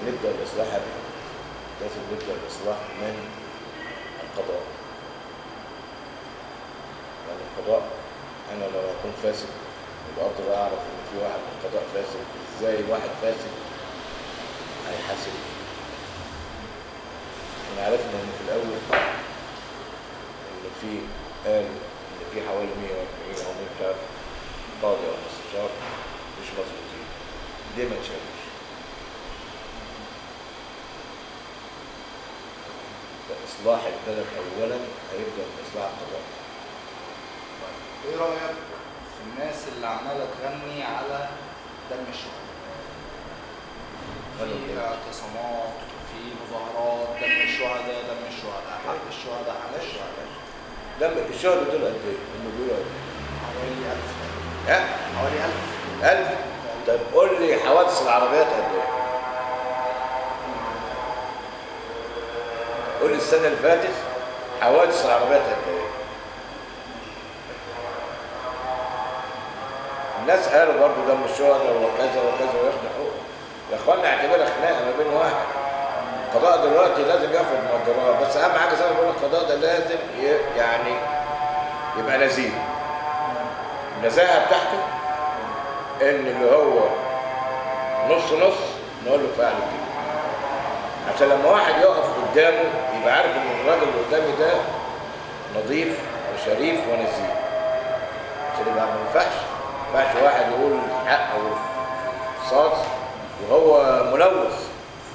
نبدا الاصلاح قبل لازم نبدا الاصلاح من القضاء يعني القضاء انا لو اكون فاسد يبقى اقدر اعرف ان في واحد من القضاء فاسد ازاي واحد فاسد هيحاسب احنا عرفنا ان في الاول ان في قال ان في حوالي 140 او 100 مش عارف قاضي او مستشار مش مظبوطين ليه ما تشالوش؟ فاصلاح البلد اولا هيبدا من اصلاح القضاء ايه رايك في الناس اللي عماله تغني على دم الشهداء في اعتصامات في مظاهرات دم الشهداء دم الشهداء حق الشهداء حق الشهداء لما الشهداء دول قد ايه؟ هم بيقولوا قد حوالي 1000 ايه؟ ها؟ حوالي 1000 1000 طب قول لي حوادث العربيات قد ايه؟ قول لي السنه اللي فاتت حوادث العربيات قد ايه؟ الناس قالوا برضه دم الشهداء وكذا وكذا وياخدوا حقوق يا اخوانا اعتبرها خناقه ما بين واحد القضاء دلوقتي لازم ياخد مقدرات بس اهم حاجه زي ما بقول لك القضاء ده لازم ي- يعني يبقى نزيه النزاهه بتاعته ان اللي هو نص نص نقول له فعل كده عشان لما واحد يقف قدامه يبقى عارف ان الراجل اللي قدامي ده نظيف وشريف ونزيه عشان يبقى ما ينفعش ما ينفعش واحد يقول حق او صاص وهو ملوث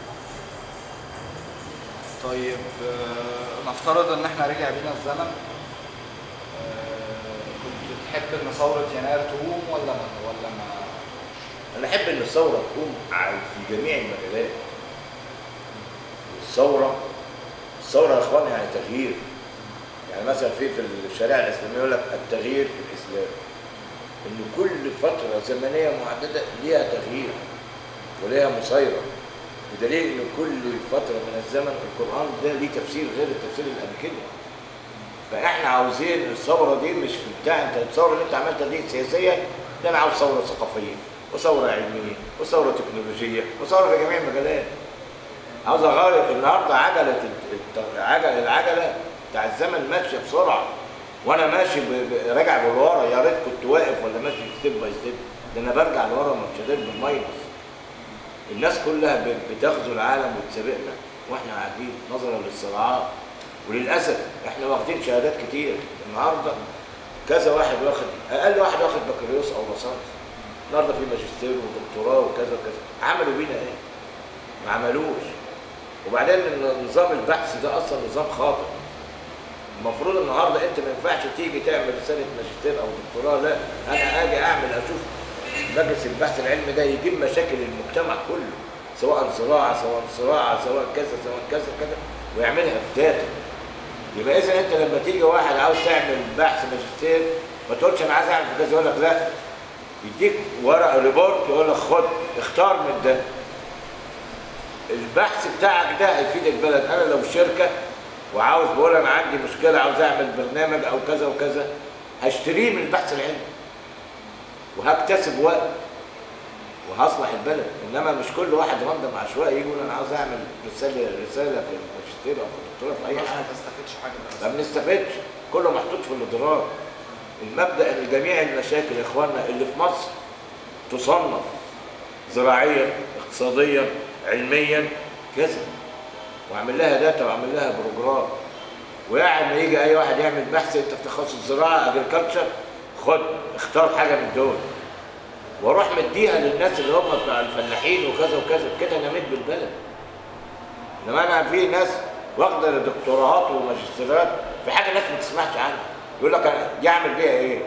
طيب آه، نفترض ان احنا رجع بينا الزمن آه، كنت تحب ان ثوره يناير تقوم ولا ما ولا ما انا احب ان الثوره تقوم ع- في جميع المجالات الثوره الثوره يا اخوان يعني تغيير يعني مثلا في في الشريعه الاسلاميه يقول لك التغيير في الاسلام ان كل فتره زمنيه محدده ليها تغيير وليها مسيره بدليل ان كل فتره من الزمن القران ده ليه تفسير غير التفسير اللي قبل كده فاحنا عاوزين الثوره دي مش في بتاع انت الثوره اللي انت عملتها دي سياسيا ده انا عاوز ثوره ثقافيه وثوره علميه وثوره تكنولوجيه وثوره في جميع المجالات عاوز اغير النهارده عجله الت- الت- عجله العجله بتاع الزمن ماشيه بسرعه وانا ماشي ب... ب... راجع بالورا يا ريت كنت واقف ولا ماشي ستيب باي ستيب ده انا برجع لورا مش بالماينس الناس كلها ب- بتغزو العالم وتسابقنا واحنا قاعدين نظرا للصراعات وللاسف احنا واخدين شهادات كتير النهارده كذا واحد واخد اقل واحد واخد بكالوريوس او ليسانس النهارده في ماجستير ودكتوراه وكذا وكذا عملوا بينا ايه؟ ما عملوش وبعدين إن نظام البحث ده اصلا نظام خاطئ المفروض النهارده انت ما ينفعش تيجي تعمل رساله ماجستير او دكتوراه لا انا اجي اعمل اشوف مجلس البحث العلمي ده يجيب مشاكل المجتمع كله سواء زراعه سواء زراعه سواء كذا سواء كذا كذا ويعملها في داتا يبقى اذا انت لما تيجي واحد عاوز تعمل بحث ماجستير ما تقولش انا عايز اعمل في كذا يقول لك لا يديك ورقه ريبورت يقول لك خد اختار من ده البحث بتاعك ده هيفيد البلد انا لو شركه وعاوز بقول انا عندي مشكله عاوز اعمل برنامج او كذا وكذا هشتريه من البحث العلمي وهكتسب وقت وهصلح البلد انما مش كل واحد راندم عشوائي يقول انا عاوز اعمل رساله رساله في الماجستير او في الدكتوراه في اي الناس حاجه ما تستفدش حاجه من ما الأسف. بنستفدش كله محطوط في الادراك المبدا ان جميع المشاكل يا اخواننا اللي في مصر تصنف زراعيا اقتصاديا علميا كذا واعمل لها داتا واعمل لها بروجرام وقاعد ما يجي اي واحد يعمل بحث انت في تخصص زراعه اجريكلتشر خد اختار حاجه من دول واروح مديها للناس اللي هم بتوع الفلاحين وكذا وكذا كده نميت بالبلد انما انا في ناس واخده دكتوراهات وماجستيرات في حاجه الناس ما تسمعش عنها يقول لك انا دي اعمل بيها ايه؟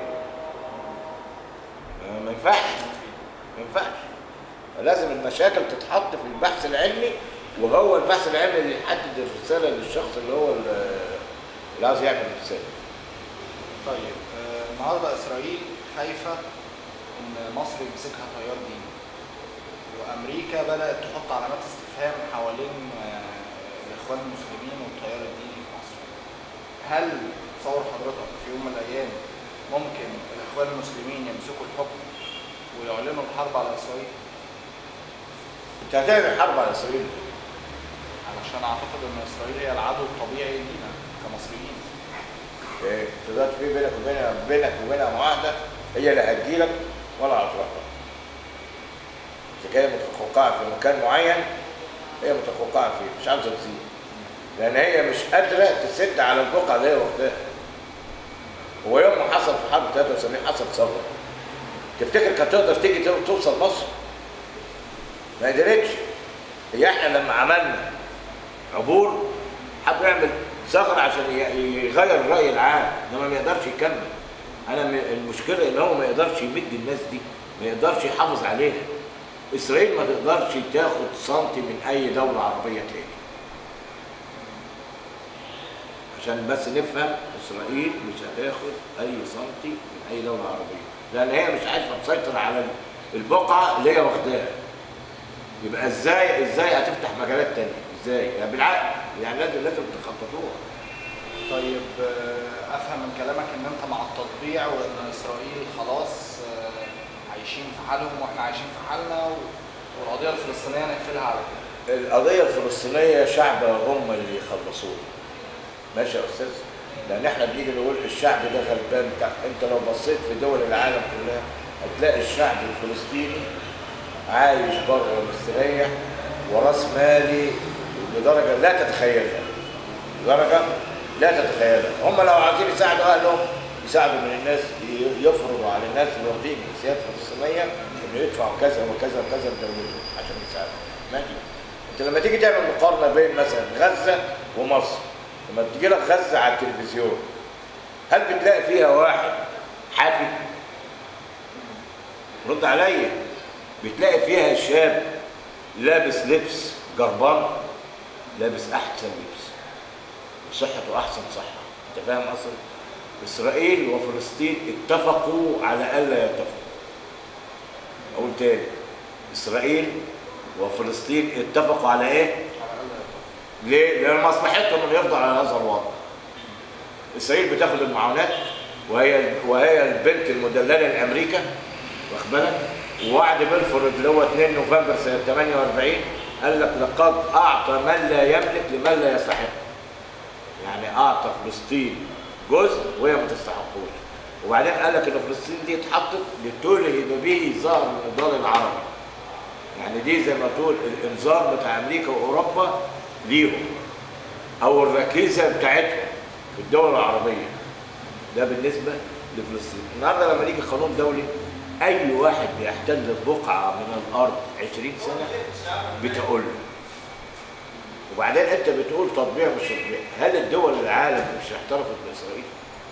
ما- ما ينفعش ما ينفعش فلازم المشاكل تتحط في البحث العلمي وهو البحث العلمي اللي يحدد الرساله للشخص اللي هو ال- اللي عاوز يعمل الرساله طيب آه، النهارده اسرائيل خايفه ان مصر يمسكها تيار ديني وامريكا بدات تحط علامات استفهام حوالين آه، الاخوان المسلمين والتيار الديني في مصر هل تصور حضرتك في يوم من الايام ممكن الاخوان المسلمين يمسكوا الحكم ويعلنوا الحرب على اسرائيل انت هتعمل حرب على اسرائيل علشان اعتقد ان اسرائيل هي العدو الطبيعي لينا كمصريين إيه، دلوقتي في بينك وبينها بينك وبينها معاهده هي لا هتجيلك ولا هتروح اذا كانت متقوقعه في مكان معين هي متقوقعه فيه مش عاوزه تزيد لان هي مش قادره تسد على البقعه اللي هي واخداها هو يوم ما حصل في حرب 73 حصل ثوره تفتكر كانت تقدر تيجي تو- توصل مصر ما قدرتش هي احنا لما عملنا عبور حب يعمل ثغرة عشان ي- يغير الرأي العام انما ما يقدرش يكمل انا م- المشكلة ان هو ما يقدرش يمد الناس دي ما يقدرش يحافظ عليها اسرائيل ما تقدرش تاخد سنتي من اي دولة عربية تاني عشان بس نفهم اسرائيل مش هتاخد اي سنتي من اي دولة عربية لان هي مش عارفة تسيطر على البقعة اللي هي واخداها يبقى ازاي ازاي هتفتح مجالات تانية ازاي يعني بالعقل يعني لازم لازم تخططوها طيب آه، افهم من كلامك ان انت مع التطبيع وان اسرائيل خلاص آه، عايشين في حالهم واحنا عايشين في حالنا و- والقضيه الفلسطينيه نقفلها على كده القضية الفلسطينية شعب هم اللي يخلصوها ماشي يا أستاذ؟ لأن إحنا بنيجي نقول الشعب ده غلبان بتاع أنت لو بصيت في دول العالم كلها هتلاقي الشعب الفلسطيني عايش بره مستريح وراس مالي بدرجة لا تتخيلها بدرجة لا تتخيلها هم لو عايزين يساعدوا أهلهم يساعدوا من الناس ي- يفرضوا على الناس اللي واخدين جنسيات فلسطينية إنه يدفعوا كذا وكذا وكذا لدولتهم عشان يساعدوا ماشي انت لما تيجي تعمل مقارنه بين مثلا غزه ومصر لما بتجي لك غزه على التلفزيون هل بتلاقي فيها واحد حافي رد عليا بتلاقي فيها شاب لابس لبس جربان لابس احسن لبس وصحته احسن صحه انت فاهم اصلا اسرائيل وفلسطين اتفقوا على الا يتفقوا اقول تاني اسرائيل وفلسطين اتفقوا على ايه على الاقل يتفق. ليه؟ لأن مصلحتهم إنه يفضل على هذا الوضع. إسرائيل بتاخد المعونات وهي وهي البنت المدللة لأمريكا واخد بالك؟ ووعد بلفورد اللي هو 2 نوفمبر سنة 48 قال لك لقد أعطى من لا يملك لمن لا يستحق. يعني أعطى فلسطين جزء وهي ما تستحقوش. وبعدين قال لك إن فلسطين دي اتحطت لتلهب به ظهر النضال العربي. يعني دي زي ما تقول الانذار بتاع امريكا واوروبا ليهم او الركيزه بتاعتهم في الدول العربيه ده بالنسبه لفلسطين النهارده لما يجي قانون دولي اي واحد بيحتل بقعه من الارض 20 سنه بتقول له وبعدين انت بتقول تطبيع مش تطبيع هل الدول العالم مش اعترفت باسرائيل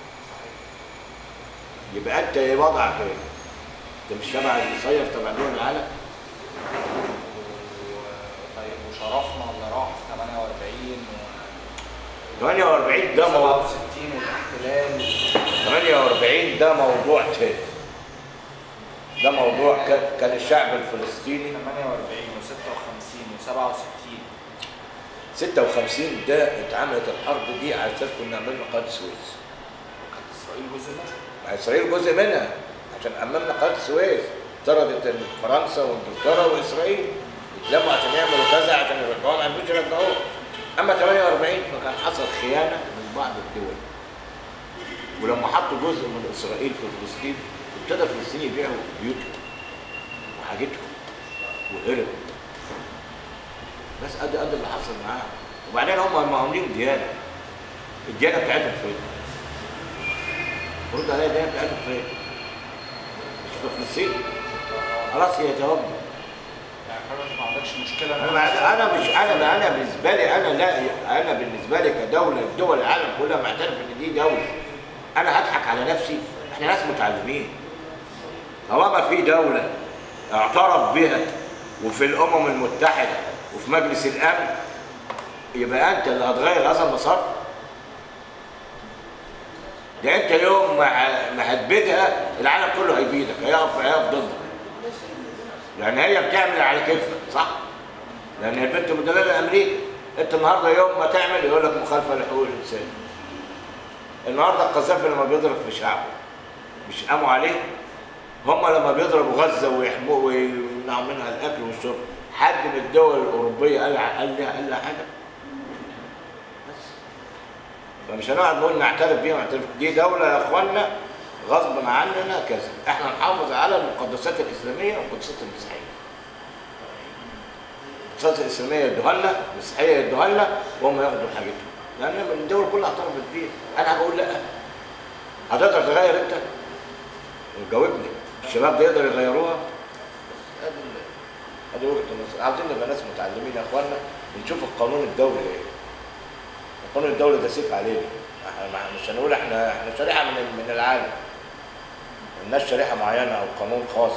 يبقى انت ايه وضعك ايه انت مش تبع المسير تبع دول العالم و- طيب وشرفنا اللي راح في 48 و 48 ده موضوع 67 والاحتلال 48 ده موضوع تاني ده موضوع كان كان الشعب الفلسطيني 48 و56 و67 56 ده اتعملت الحرب دي على اساس كنا عملنا قناه السويس كانت اسرائيل جزء منها مع اسرائيل جزء منها عشان امامنا قناه السويس افترضت ان فرنسا وانجلترا واسرائيل يتلموا عشان يعملوا كذا عشان يرجعوه ما عرفوش يرجعوه اما 48 فكان حصل خيانه من بعض الدول ولما حطوا جزء من اسرائيل في فلسطين ابتدى فلسطين يبيعوا بيوتهم وحاجتهم وهربوا بس قد قد اللي حصل معاهم وبعدين هم عاملين ديانه الديانه بتاعتهم فين؟ رد عليا الديانه بتاعتهم فين؟ مش في فلسطين خلاص هي توبه يعني حضرتك ما عندكش مشكله انا مع- انا مش انا انا بالنسبه لي انا لا انا بالنسبه لي كدوله دول العالم كلها معترف ان دي دوله انا هضحك على نفسي احنا ناس متعلمين طالما في دوله اعترف بها وفي الامم المتحده وفي مجلس الامن يبقى انت اللي هتغير هذا المسار ده انت يوم ما ه- ما هتبيدها العالم كله هيبيدك هيقف هيقف ضدك لان هي بتعمل على كيفها صح لان البنت مدلله لامريكا انت النهارده يوم ما تعمل يقول لك مخالفه لحقوق الانسان النهارده القذافي لما بيضرب في شعبه مش قاموا عليه هم لما بيضربوا غزه ويحموا يمنعوا منها الاكل والشرب حد من الدول الاوروبيه قال قال لها قال لها حاجه بس فمش هنقعد نقول نعترف بيها ونعترف دي دوله يا اخوانا غصب عننا كذا احنا نحافظ على المقدسات الاسلاميه والمقدسات المسيحيه المقدسات الاسلاميه يدوها لنا المسيحيه يدوها لنا وهم ياخدوا حاجتهم لان الدول كلها اعترفت بيها انا بقول لا هتقدر تغير انت جاوبني الشباب ده يقدر يغيروها ادي ال- ادي وجهه النظر عاوزين نبقى ناس متعلمين يا اخوانا ونشوف القانون الدولي ايه القانون الدولي ده سيف علينا احنا مع- مش هنقول احنا احنا شريحه من من العالم الناس شريحه معينه او قانون خاص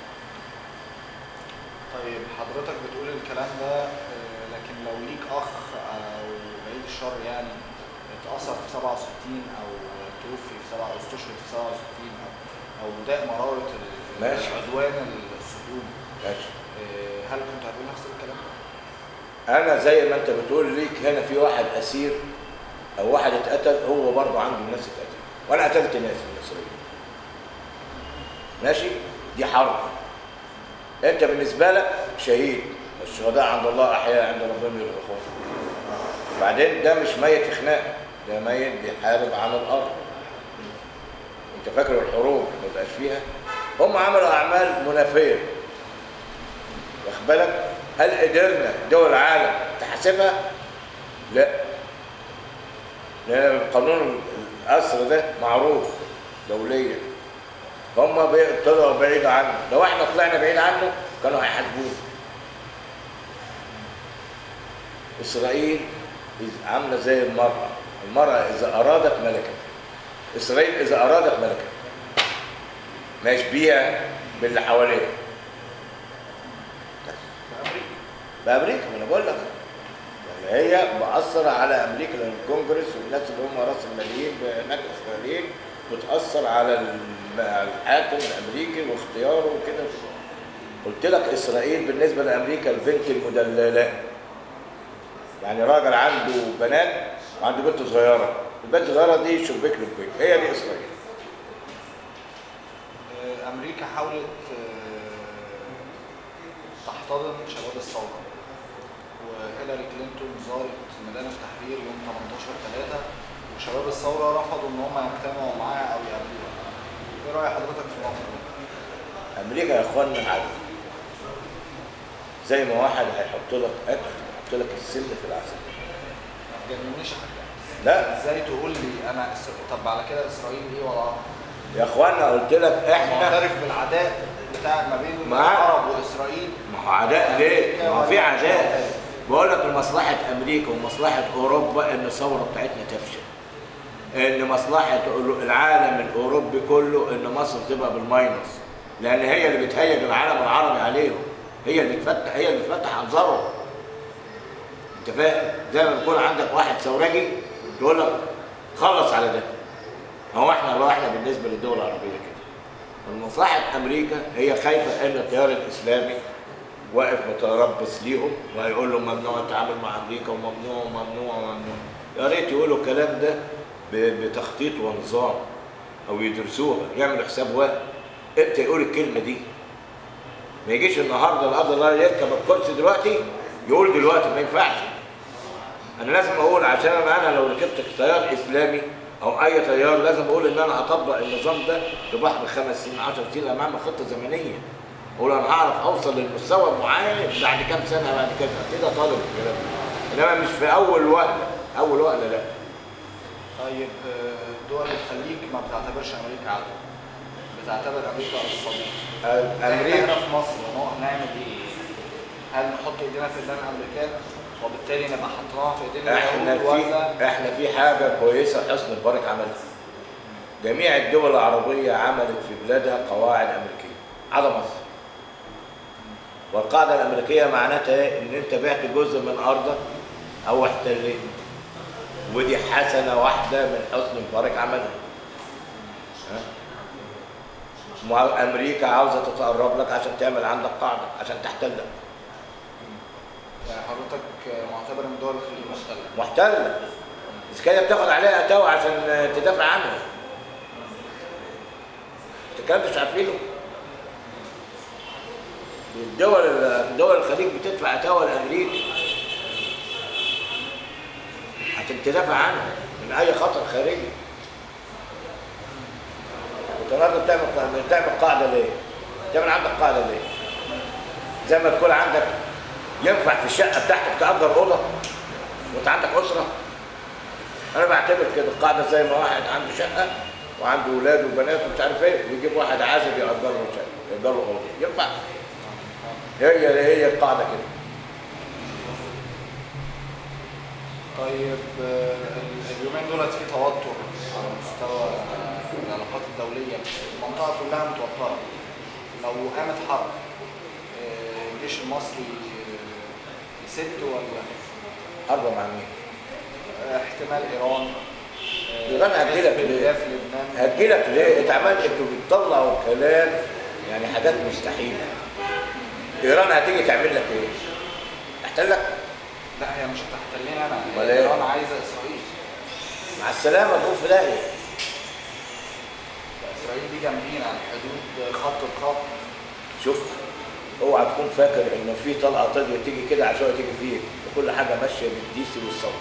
طيب حضرتك بتقول الكلام ده آه، لكن لو ليك اخ او بعيد الشر يعني اتأثر في 67 او توفي في 7 او استشهد في 67 او او داء مرارة ال- ماشي. عدوان الصهيوني ماشي آه، هل كنت هتقول نفس الكلام؟ انا زي ما انت بتقول ليك هنا في واحد اسير او واحد اتقتل هو برضه عنده ناس اتقتل وانا قتلت ناس من اسرائيل ماشي دي حرب انت بالنسبه لك شهيد الشهداء عند الله احياء عند ربهم يرزقون بعدين ده مش ميت في خناقه ده ميت بيحارب عن الارض انت فاكر الحروب ما بقاش فيها هم عملوا اعمال منافيه واخد بالك هل قدرنا دول العالم تحاسبها؟ لا لان قانون الاسر ده معروف دوليا هم بي- طلعوا بعيد عنه لو احنا طلعنا بعيد عنه كانوا هيحاسبونا اسرائيل إذ- عامله زي المراه المراه اذا ارادت ملكت اسرائيل اذا ارادت ملكت مش بيها باللي حواليها بامريكا ما انا بقول لك يعني هي مأثرة على امريكا لان الكونجرس والناس اللي هم راس الماليين هناك اسرائيليين بتأثر على الم- على الحاكم الامريكي واختياره وكده قلت لك اسرائيل بالنسبه لامريكا البنت المدلله يعني راجل عنده بنات وعنده بنت صغيره البنت الصغيره دي شبيك له البيت هي دي اسرائيل آه، امريكا حاولت آه، تحتضن شباب الثوره وهيلاري كلينتون زارت ميدان التحرير يوم 18 3 وشباب الثوره رفضوا ان هم يجتمعوا معاها او يقابلوها ايه راي حضرتك في الموقف ده؟ امريكا يا اخوانا عدل زي ما واحد هيحط لك اكل يحط لك السم في العسل ما تجننيش يا حاج لا ازاي تقول لي انا إسر- طب على كده اسرائيل ايه وضعها؟ يا اخوانا قلت لك احنا معترف بالعداء بتاع ما بين مع- العرب واسرائيل ما هو عداء ليه؟ ما هو في عداء بقول لك لمصلحة أمريكا ومصلحة أوروبا إن الثورة بتاعتنا تفشل. إن مصلحة العالم الأوروبي كله إن مصر تبقى بالماينس. لأن هي اللي بتهيج العالم العربي عليهم. هي اللي بتفتح هي اللي بتفتح أنظارهم. أنت فاهم؟ زي ما يكون عندك واحد ثورجي يقول لك خلص على ده. هو احنا بقى احنا بالنسبة للدول العربية كده. مصلحة أمريكا هي خايفة إن التيار الإسلامي واقف متربص ليهم وهيقول لهم ممنوع التعامل مع امريكا وممنوع وممنوع وممنوع يا ريت يقولوا الكلام ده ب- بتخطيط ونظام او يدرسوها يعملوا حساب واحد امتى يقول الكلمه دي ما يجيش النهارده القدر الله يركب الكرسي دلوقتي يقول دلوقتي ما ينفعش انا لازم اقول عشان انا انا لو ركبت تيار اسلامي او اي تيار لازم اقول ان انا هطبق النظام ده في بعد خمس سنين 10 سنين امام خطه زمنيه اقول انا هعرف اوصل للمستوى المعين بعد كام سنه بعد كده كده طالب الكلام ده. انما مش في اول وهله اول وهله لا طيب آه، دول الخليج ما بتعتبرش امريكا عدو بتعتبر امريكا الصديق امريكا احنا في مصر نقعد نعمل ايه؟ هل نحط ايدينا في ايدين الامريكان وبالتالي نبقى حطيناها في ايدين احنا اليهود ولا في احنا في حاجه كويسه حسن مبارك عملها جميع الدول العربيه عملت في بلادها قواعد امريكيه عدا مصر والقاعده الامريكيه معناتها ايه ان انت بعت جزء من ارضك او احتليت ودي حسنه واحده من حسن مبارك عملها ها؟ مع- امريكا عاوزه تتقرب لك عشان تعمل عندك قاعده عشان تحتلك يعني حضرتك آه، معتبر ان دول الخليج محتله محتله بس كده بتاخد عليها اتاوه عشان تدافع عنها الكلام ده مش عارفينه الدول دول الخليج بتدفع عتاوى لامريكا عشان تدافع عنها من اي خطر خارجي انت النهارده بتعمل بتعمل قاعده ليه؟ تعمل عندك قاعده ليه؟ زي ما تكون عندك ينفع في الشقه بتاعتك تأجر اوضه وانت عندك اسره انا بعتبر كده القاعده زي ما واحد عنده شقه وعنده اولاد وبنات ومش عارف ايه ويجيب واحد عازب يأجر له شقه يأجر له اوضه ينفع هي هي القاعده كده طيب آه، ال- اليومين دولت في توتر على مستوى آه، العلاقات الدولية المنطقة كلها متوترة لو قامت حرب آه، الجيش المصري آه، يسد ولا حرب مع مين؟ آه، احتمال إيران آه، إيران هتجيلك حزب ليه؟ الله في لبنان هتجيلك ليه؟ انت عمال انتوا بتطلعوا كلام يعني حاجات مستحيله ايران هتيجي تعمل لك ايه؟ تحتلك لا هي مش هتحتلني أنا أمال هي إيه؟ إيران عايزة إسرائيل مع السلامه تقول في داهيه إسرائيل دي جنبينا على الحدود خط بخط شوف اوعى تكون فاكر ان في طلقه تقدر تيجي كده عشان تيجي فيك وكل حاجه ماشيه بالديسي والصوت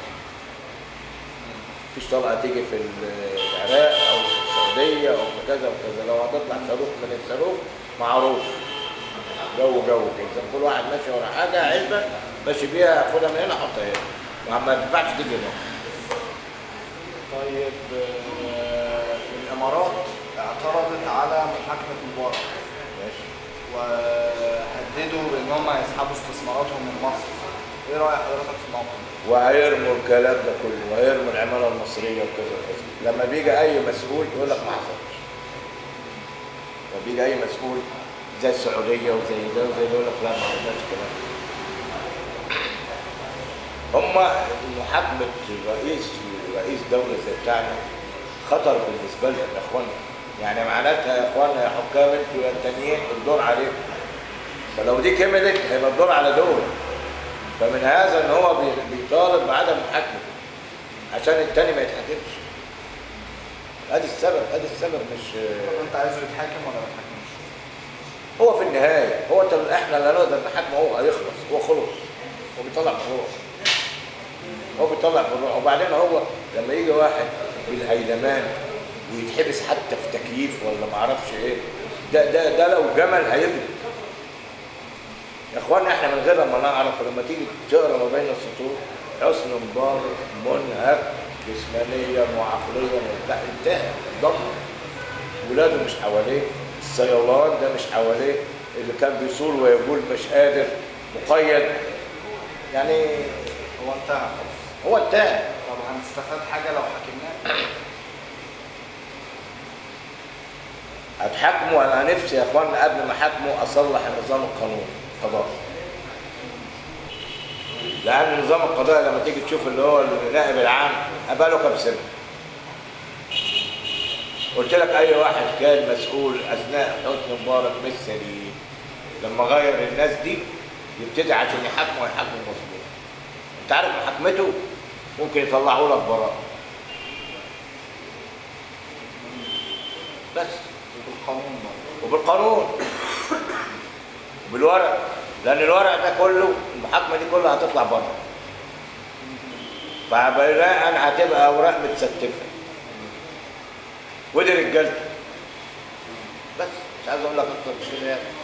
مفيش طلقه تيجي في العراق او في السعوديه او في كذا وكذا لو هتطلع صاروخ من الصاروخ معروف جو جو كده زي كل واحد ماشي ورا حاجه علبه ماشي بيها خدها من هنا حطها هنا ما- ما ينفعش تيجي هنا طيب آه، الامارات اعترضت على محاكمه مبارك ماشي وهددوا بان هم يسحبوا استثماراتهم من مصر ايه راي حضرتك في الموقف ده؟ وهيرموا الكلام ده كله وهيرموا العماله المصريه وكذا وكذا لما بيجي اي مسؤول يقول لك ما حصلش لما بيجي اي مسؤول زي السعوديه وزي ده وزي ده يقول لك لا ما عملناش الكلام ده. هم محاكمه رئيس رئيس دوله زي بتاعنا خطر بالنسبه لهم يا اخوانا يعني معناتها يا اخوانا يا حكام انتوا يا التانيين الدور عليكم فلو دي كملت هيبقى الدور على دول فمن هذا ان هو بي- بيطالب بعدم محاكمته عشان التاني ما يتحاكمش ادي السبب ادي السبب مش طب انت عايزه يتحاكم ولا ما يتحاكمش؟ هو في النهايه هو انت احنا لا نقدر نحاكمه هو هيخلص هو خلص هو بيطلع في الروح هو بيطلع في الروح وبعدين هو لما يجي واحد بالهيلمان ويتحبس حتى في تكييف ولا ما اعرفش ايه ده ده ده لو جمل هيغلب يا اخوانا احنا من غير ما نعرف لما تيجي تقرا ما بين السطور حسن مبارك منهك جسمانيا وعقليا وبتاع انتهى ضمن ولاده مش حواليه الصيولان ده مش حواليه اللي كان بيصول ويقول مش قادر مقيد يعني هو انتهى خلاص هو انتهى طب هنستفاد حاجه لو حكمناه؟ هتحاكموا انا نفسي يا اخوانا قبل ما احاكمه اصلح النظام القانوني القضائي لان النظام القضائي لما تيجي تشوف اللي هو النائب العام بقاله كام سنه قلت لك اي واحد كان مسؤول اثناء حسني مبارك مش سليم لما غير الناس دي يبتدي عشان يحاكمه يحاكمه مظبوط انت عارف محاكمته ممكن يطلعوا لك براءه بس بالقانون برضه وبالقانون وبالورق لان الورق ده كله المحاكمه دي كلها هتطلع بره فبناء هتبقى اوراق متستفه ودي رجالته بس مش عايز اقول لك اكتر من كده يعني